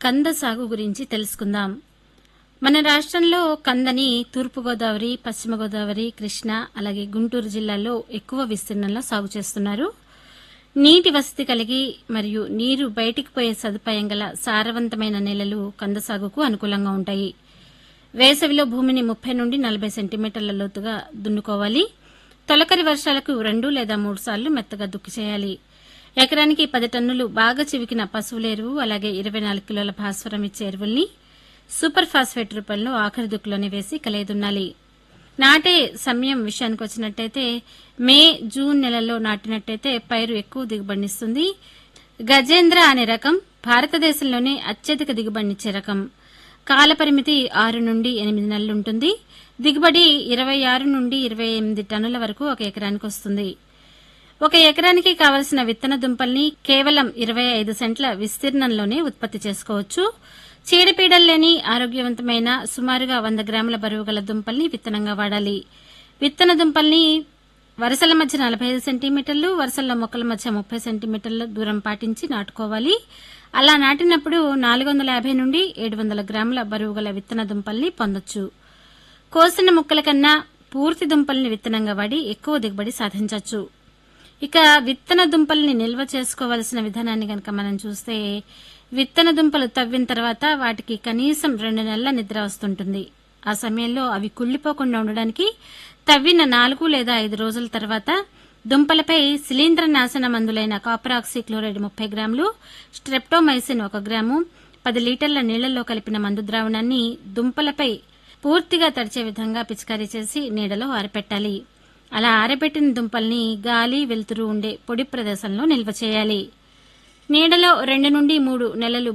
కంద సాగు గురించి తెలుసుకుందాం మన రాష్ట్రంలో కందని తూర్పుగోదావరి పశ్చిమ గోదావరి కృష్ణా అలాగే గుంటూరు జిల్లాల్లో ఎక్కువ విస్తీర్ణంలో సాగు చేస్తున్నారు నీటి వసతి కలిగి మరియు నీరు బయటికి పోయే సదుపాయం గల సారవంతమైన నేలలు కంద సాగుకు అనుకూలంగా ఉంటాయి వేసవిలో భూమిని ముప్పై నుండి నలభై సెంటీమీటర్ల లోతుగా దున్నుకోవాలి తొలకరి వర్షాలకు రెండు లేదా మూడు సార్లు మెత్తగా దుక్కి చేయాలి ఎకరానికి పది టన్నులు బాగా చివికిన పశువుల ఎరువు అలాగే ఇరవై నాలుగు కిలోల భాస్వరం ఇచ్చే ఎరువుల్ని సూపర్ ఫాస్ఫేట్ రూపంలో ఆఖరి దుక్కులోనే వేసి కలయదున్నాలి నాటే సమయం విషయానికి వచ్చినట్టయితే మే జూన్ నెలల్లో నాటినట్టయితే పైరు ఎక్కువ దిగుబడినిస్తుంది గజేంద్ర అనే రకం భారతదేశంలోనే అత్యధిక దిగుబడినిచ్చే రకం కాలపరిమితి ఆరు నుండి ఎనిమిది నెలలు ఉంటుంది దిగుబడి ఇరవై ఆరు నుండి ఇరవై ఎనిమిది టన్నుల వరకు ఒక ఎకరానికి వస్తుంది ఒక ఎకరానికి కావలసిన విత్తన దుంపల్ని కేవలం ఇరవై ఐదు సెంట్ల విస్తీర్ణంలోనే ఉత్పత్తి చేసుకోవచ్చు చీడపీడలు లేని ఆరోగ్యవంతమైన సుమారుగా వంద గ్రాముల బరువు గల దుంపల్ని విత్తనంగా వాడాలి విత్తన దుంపల్ని వరుసల మధ్య నలభై ఐదు సెంటీమీటర్లు వరుసల మొక్కల మధ్య ముప్పై సెంటీమీటర్ల దూరం పాటించి నాటుకోవాలి అలా నాటినప్పుడు నాలుగు వందల యాభై నుండి ఏడు వందల గ్రాముల బరువు గల విత్తన దుంపల్ని పొందొచ్చు కోసిన ముక్కల కన్నా పూర్తి దుంపల్ని విత్తనంగా వాడి ఎక్కువ దిగుబడి సాధించవచ్చు ఇక విత్తన దుంపల్ని నిల్వ చేసుకోవలసిన విధానాన్ని కనుక మనం చూస్తే విత్తన దుంపలు తవ్విన తర్వాత వాటికి కనీసం రెండు నెలల నిద్ర వస్తుంటుంది ఆ సమయంలో అవి కుళ్ళిపోకుండా ఉండడానికి తవ్విన నాలుగు లేదా ఐదు రోజుల తర్వాత దుంపలపై శిలీంద్ర నాశన మందులైన కాపరాక్సీ క్లోరైడ్ ముప్పై గ్రాములు స్ట్రెప్టోమైసిన్ ఒక గ్రాము పది లీటర్ల నీళ్లలో కలిపిన మందు ద్రావణాన్ని దుంపలపై పూర్తిగా తడిచే విధంగా పిచికారీ చేసి నీడలో ఆరపెట్టాలి అలా ఆరబెట్టిన దుంపల్ని గాలి వెలుతురు ఉండే పొడి ప్రదేశంలో నిల్వ చేయాలి నీడలో రెండు నుండి మూడు నెలలు